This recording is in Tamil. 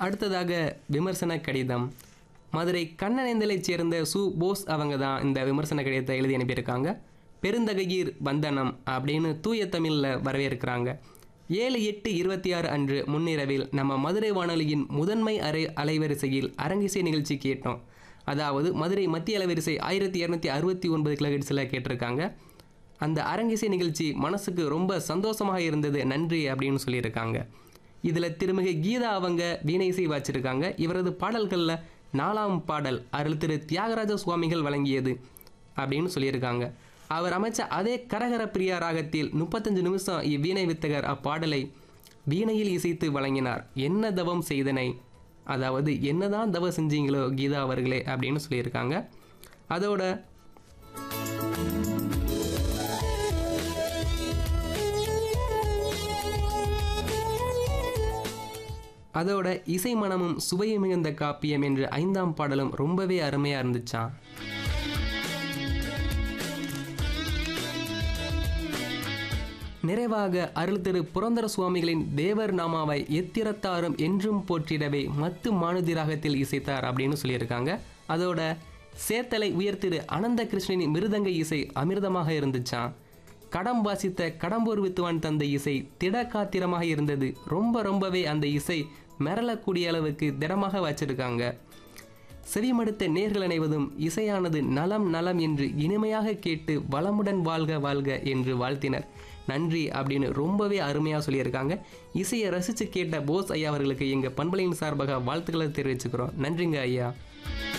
அடுத்ததாக விமர்சன கடிதம் மதுரை கண்ணனேந்தலைச் சேர்ந்த சு போஸ் அவங்க தான் இந்த விமர்சன கடிதத்தை எழுதி அனுப்பியிருக்காங்க பெருந்தகையீர் வந்தனம் அப்படின்னு தூய தமிழில் வரவேற்கிறாங்க ஏழு எட்டு இருபத்தி ஆறு அன்று முன்னிரவில் நம்ம மதுரை வானொலியின் முதன்மை அரை அலைவரிசையில் அரங்கிசை நிகழ்ச்சி கேட்டோம் அதாவது மதுரை மத்திய அலைவரிசை ஆயிரத்தி இரநூத்தி அறுபத்தி ஒன்பது கிலோஹெட்ஸில் கேட்டிருக்காங்க அந்த அரங்கிசை நிகழ்ச்சி மனசுக்கு ரொம்ப சந்தோஷமாக இருந்தது நன்றி அப்படின்னு சொல்லியிருக்காங்க இதில் திருமிகு கீதா அவங்க வீணை இசை வாச்சிருக்காங்க இவரது பாடல்களில் நாலாம் பாடல் அருள் திரு தியாகராஜ சுவாமிகள் வழங்கியது அப்படின்னு சொல்லியிருக்காங்க அவர் அமைச்ச அதே கரகர பிரியா ராகத்தில் முப்பத்தஞ்சு நிமிஷம் இவ்வீணை வித்தகர் அப்பாடலை வீணையில் இசைத்து வழங்கினார் என்ன தவம் செய்தனை அதாவது என்னதான் தவம் செஞ்சீங்களோ கீதா அவர்களே அப்படின்னு சொல்லியிருக்காங்க அதோட அதோட இசை மனமும் சுவையும் மிகுந்த காப்பியம் என்று ஐந்தாம் பாடலும் ரொம்பவே அருமையா இருந்துச்சான் நிறைவாக அருள் திரு புரந்தர சுவாமிகளின் தேவர் நாமாவை எத்திரத்தாரும் என்றும் போற்றிடவே மத்து மானுதி ராகத்தில் இசைத்தார் அப்படின்னு சொல்லியிருக்காங்க அதோட சேத்தலை உயர்த்திரு அனந்த கிருஷ்ணனின் மிருதங்க இசை அமிர்தமாக இருந்துச்சான் கடம் வாசித்த கடம்பூர் வித்துவான் தந்த இசை திடகாத்திரமாக இருந்தது ரொம்ப ரொம்பவே அந்த இசை மிரளக்கூடிய அளவுக்கு திடமாக வச்சிருக்காங்க செவிமடுத்த நேர்கள் அனைவதும் இசையானது நலம் நலம் என்று இனிமையாக கேட்டு வளமுடன் வாழ்க வாழ்க என்று வாழ்த்தினர் நன்றி அப்படின்னு ரொம்பவே அருமையாக சொல்லியிருக்காங்க இசையை ரசித்து கேட்ட போஸ் ஐயா அவர்களுக்கு எங்கள் பண்பலையின் சார்பாக வாழ்த்துக்களை தெரிவிச்சுக்கிறோம் நன்றிங்க ஐயா